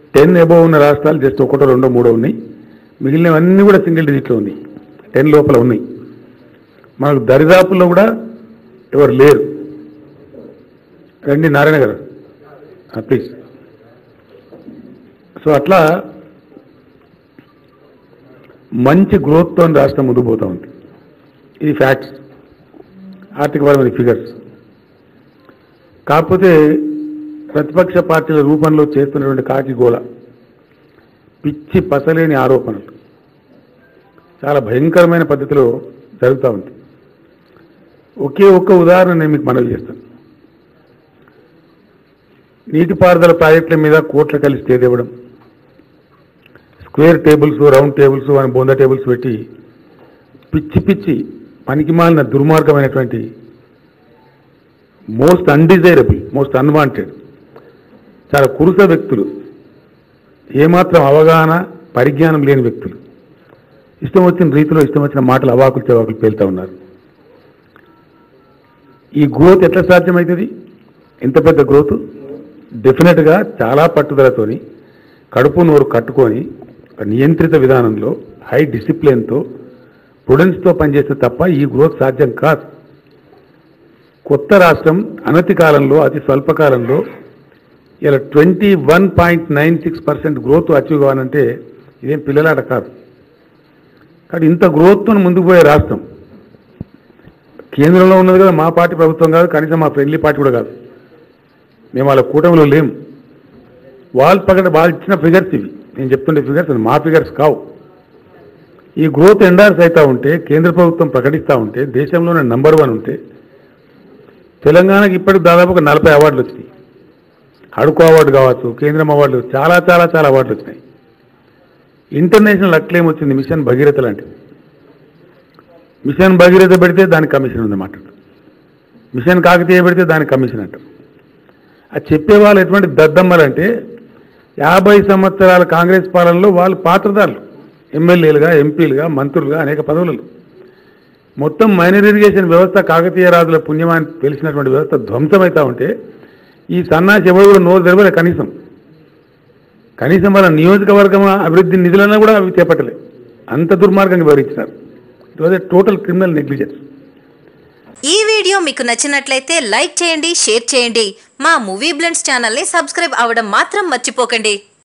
ten above ఉన్న రాష్ట్రాలు just ఒకటో రెండో మూడో ఉన్నాయి మిగిలినవన్నీ కూడా సింగిల్ డిజిట్లో ఉన్నాయి టెన్ లోపల ఉన్నాయి మనకు దరిదాపుల్లో కూడా ఎవరు లేరు రండి నారాయణ గారు ప్లీజ్ సో అట్లా మంచి గ్రోత్తో రాష్ట్రం ముందుకు పోతా ఉంది ఇది ఫ్యాక్ట్స్ ఆర్థికపరమైన ఫిగర్స్ కాకపోతే ప్రతిపక్ష పార్టీల రూపంలో చేస్తున్నటువంటి కాకి గోల పిచ్చి పసలేని ఆరోపణలు చాలా భయంకరమైన పద్ధతిలో జరుగుతూ ఉంది ఒకే ఒక్క ఉదాహరణ నేను మీకు మనవి చేస్తాను నీటిపారుదల ప్రాజెక్టుల మీద కోట్ల కలిసి స్టే ఇవ్వడం స్క్వేర్ టేబుల్స్ రౌండ్ టేబుల్స్ అని బొంద టేబుల్స్ పెట్టి పిచ్చి పిచ్చి పనికిమాలిన దుర్మార్గమైనటువంటి మోస్ట్ అన్డిజైరబుల్ మోస్ట్ అన్వాంటెడ్ చాలా కురుస వ్యక్తులు ఏమాత్రం అవగాహన పరిజ్ఞానం లేని వ్యక్తులు ఇష్టం వచ్చిన రీతిలో ఇష్టం వచ్చిన మాటలు అవాకులు చెవాకులు పేలుతా ఉన్నారు ఈ గ్రోత్ ఎట్లా సాధ్యమవుతుంది ఇంత పెద్ద గ్రోత్ డెఫినెట్గా చాలా పట్టుదలతోని కడుపు నోరు కట్టుకొని ఒక నియంత్రిత విధానంలో హై డిసిప్లిన్తో ప్రుడెన్స్తో పనిచేస్తే తప్ప ఈ గ్రోత్ సాధ్యం కాదు కొత్త రాష్ట్రం అనతి కాలంలో అతి స్వల్ప కాలంలో ఇలా twenty one point nine six percent growth achieve కావాలంటే ఇదేం పిల్లలాట కాదు కానీ ఇంత గ్రోత్తో ముందుకు పోయే రాష్ట్రం కేంద్రంలో ఉన్నది కదా మా పార్టీ ప్రభుత్వం కాదు కనీసం మా ఫ్రెండ్లీ పార్టీ కూడా కాదు మేము వాళ్ళ కూటమిలో లేము వాళ్ళు పక్కన వాళ్ళు ఇచ్చిన ఫిగర్స్ ఇవి నేను చెప్తుండే ఫిగర్స్ మా ఫిగర్స్ కావు ఈ గ్రోత్ ఎండార్స్ అవుతా ఉంటే కేంద్ర ప్రభుత్వం ప్రకటిస్తూ ఉంటే దేశంలోనే నంబర్ వన్ ఉంటే తెలంగాణకి ఇప్పటికి దాదాపు ఒక నలభై అవార్డులు వచ్చినాయి హడుకు అవార్డు కావచ్చు కేంద్రం అవార్డులు చాలా చాలా చాలా అవార్డులు వచ్చినాయి ఇంటర్నేషనల్ అక్లేం వచ్చింది మిషన్ భగీరథ లాంటిది మిషన్ భగీరథ పెడితే దానికి కమిషన్ ఉందన్నమాట మిషన్ కాకతీయ పెడితే దానికి కమిషన్ అంటారు అది చెప్పే వాళ్ళు ఎటువంటి దద్దమ్మలంటే యాభై సంవత్సరాల కాంగ్రెస్ పాలనలో వాళ్ళు పాత్రదారులు ఎమ్మెల్యేలుగా ఎంపీలుగా మంత్రులుగా అనేక పదవులలో మొత్తం మైనర్ ఇరిగేషన్ వ్యవస్థ కాకతీయ రాజుల పుణ్యమాన్ని తెలిసినటువంటి వ్యవస్థ ధ్వంసమవుతా ఉంటే ఈ సన్నాసి ఎవరు కూడా నోరు తెరవలే కనీసం కనీసం వాళ్ళ నియోజకవర్గం అభివృద్ధి నిధులన్నా కూడా అవి చేపట్టలే అంత దుర్మార్గంగా వివరించినారు it was total criminal negligence ఈ వీడియో మీకు నచ్చినట్లయితే లైక్ చేయండి షేర్ చేయండి మా మూవీ బ్లెండ్స్ ఛానల్ని సబ్స్క్రైబ్ అవ్వడం మాత్రం మర్చిపోకండి